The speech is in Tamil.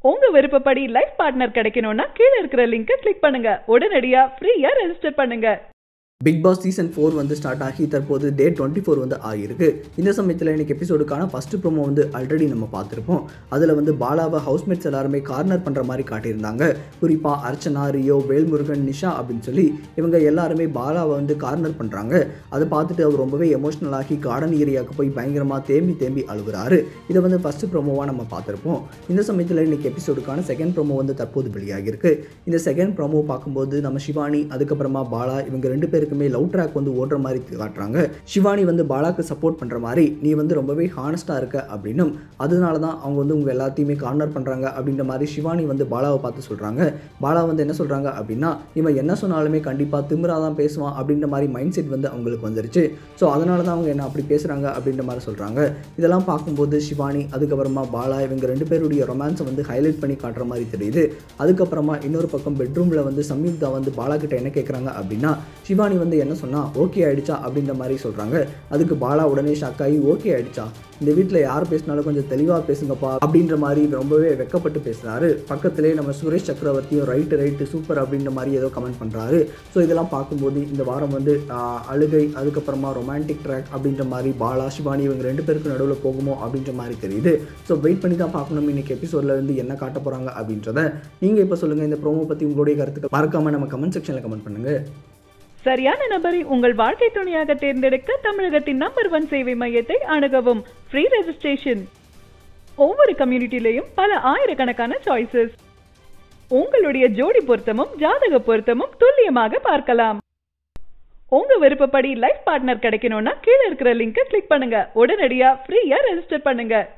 உங்க விருப்பப்படி லைஃப் பார்ட்னர் கிடைக்கணும்னா கீழே இருக்கிற லிங்கை கிளிக் பண்ணுங்க உடனடியா ஃப்ரீயா ரெஜிஸ்டர் பண்ணுங்க பிக் பாஸ் சீசன் ஃபோர் வந்து ஸ்டார்ட் ஆகி தற்போது டே டுவெண்ட்டி ஃபோர் வந்து ஆகியிருக்கு இந்த சமயத்தில் இன்னைக்கு எபிசோடுக்கான ஃபர்ஸ்ட் ப்ரோமோ வந்து ஆல்ரெடி நம்ம பார்த்துருப்போம் அதில் வந்து பாலாவை ஹவுஸ்மேட்ஸ் எல்லாருமே கார்னர் பண்ணுற மாதிரி காட்டியிருந்தாங்க குறிப்பாக அர்ச்சனா ரியோ வேல்முருகன் நிஷா அப்படின்னு சொல்லி இவங்க எல்லாருமே பாலாவை வந்து கார்னர் பண்ணுறாங்க அதை பார்த்துட்டு அவர் ரொம்பவே எமோஷனல் ஆகி கார்டன் ஏரியாவுக்கு போய் பயங்கரமாக தேம்பி தேம்பி அழுகுறாரு இதை வந்து ஃபர்ஸ்ட் ப்ரோமோவாக நம்ம பார்த்துருப்போம் இந்த சமயத்தில் இன்னைக்கு எபிசோடுக்கான செகண்ட் ப்ரோமோ வந்து தற்போது வெளியாகியிருக்கு இந்த செகண்ட் ப்ரோமோ பார்க்கும்போது நம்ம சிவானி அதுக்கப்புறமா பாலா இவங்க ரெண்டு பேருக்குமே லவ் ட்ராக் வந்து ஓடுற மாதிரி காட்டுறாங்க சிவானி வந்து பாலாக்கு சப்போர்ட் பண்ணுற மாதிரி நீ வந்து ரொம்பவே ஹானஸ்ட்டாக இருக்க அப்படின்னும் அதனால தான் அவங்க வந்து உங்கள் எல்லாத்தையுமே கார்னர் பண்ணுறாங்க அப்படின்ற மாதிரி சிவானி வந்து பாலாவை பார்த்து சொல்கிறாங்க பாலா வந்து என்ன சொல்கிறாங்க அப்படின்னா இவன் என்ன சொன்னாலுமே கண்டிப்பாக திமிரா தான் பேசுவான் அப்படின்ற மாதிரி மைண்ட் செட் வந்து அவங்களுக்கு வந்துருச்சு ஸோ அதனால தான் அவங்க என்ன அப்படி பேசுகிறாங்க அப்படின்ற மாதிரி சொல்கிறாங்க இதெல்லாம் பார்க்கும்போது சிவானி அதுக்கப்புறமா பாலா இவங்க ரெண்டு பேருடைய ரொமான்ஸை வந்து ஹைலைட் பண்ணி காட்டுற மாதிரி தெரியுது அதுக்கப்புறமா இன்னொரு பக்கம் பெட்ரூமில் வந்து சம்யுக்தா வந்து பாலா கிட்ட என்ன கேட்குறாங்க அப்படின்னா சிவானி வந்து என்ன சொன்னா ஓகே ஆயிடுச்சா அப்படின்ற மாதிரி சொல்கிறாங்க அதுக்கு பாலா உடனே ஷாக் ஆகி ஓகே ஆயிடுச்சா இந்த வீட்டில் யார் பேசினாலும் கொஞ்சம் தெளிவாக பேசுங்கப்பா அப்படின்ற மாதிரி ரொம்பவே வெக்கப்பட்டு பேசுகிறாரு பக்கத்திலே நம்ம சுரேஷ் சக்கரவர்த்தியும் ரைட்டு ரைட்டு சூப்பர் அப்படின்ற மாதிரி ஏதோ கமெண்ட் பண்ணுறாரு ஸோ இதெல்லாம் பார்க்கும்போது இந்த வாரம் வந்து ஆஹ், அழுகை அதுக்கப்புறமா ரொமான்டிக் ட்ராக் அப்படின்ற மாதிரி பாலா சிவானி இவங்க ரெண்டு பேருக்கு நடுவில் போகுமோ அப்படின்ற மாதிரி தெரியுது ஸோ வெயிட் பண்ணி தான் பார்க்கணும் இன்னைக்கு எபிசோடில் இருந்து என்ன காட்ட போகிறாங்க அப்படின்றத நீங்கள் இப்போ சொல்லுங்கள் இந்த ப்ரோமோ பற்றி உங்களுடைய கருத்துக்கள் மறக்காமல் நம்ம கமெண்ட் செக்ஷனில் கமெண்ட் பண்ணுங்கள் சரியான நபரை உங்கள் வாழ்க்கை துணையாக தேர்ந்தெடுக்க தமிழகத்தின் நம்பர் ஒன் சேவை மையத்தை அணுகவும் ஃப்ரீ ரெஜிஸ்ட்ரேஷன் ஒவ்வொரு கம்யூனிட்டிலையும் பல ஆயிரக்கணக்கான சாய்ஸஸ் உங்களுடைய ஜோடி பொருத்தமும் ஜாதக பொருத்தமும் துல்லியமாக பார்க்கலாம் உங்க விருப்பப்படி லைஃப் பார்ட்னர் கிடைக்கணும்னா கீழே இருக்கிற லிங்கை கிளிக் பண்ணுங்க உடனடியா ஃப்ரீயா ரெஜிஸ்டர் பண்ணுங்க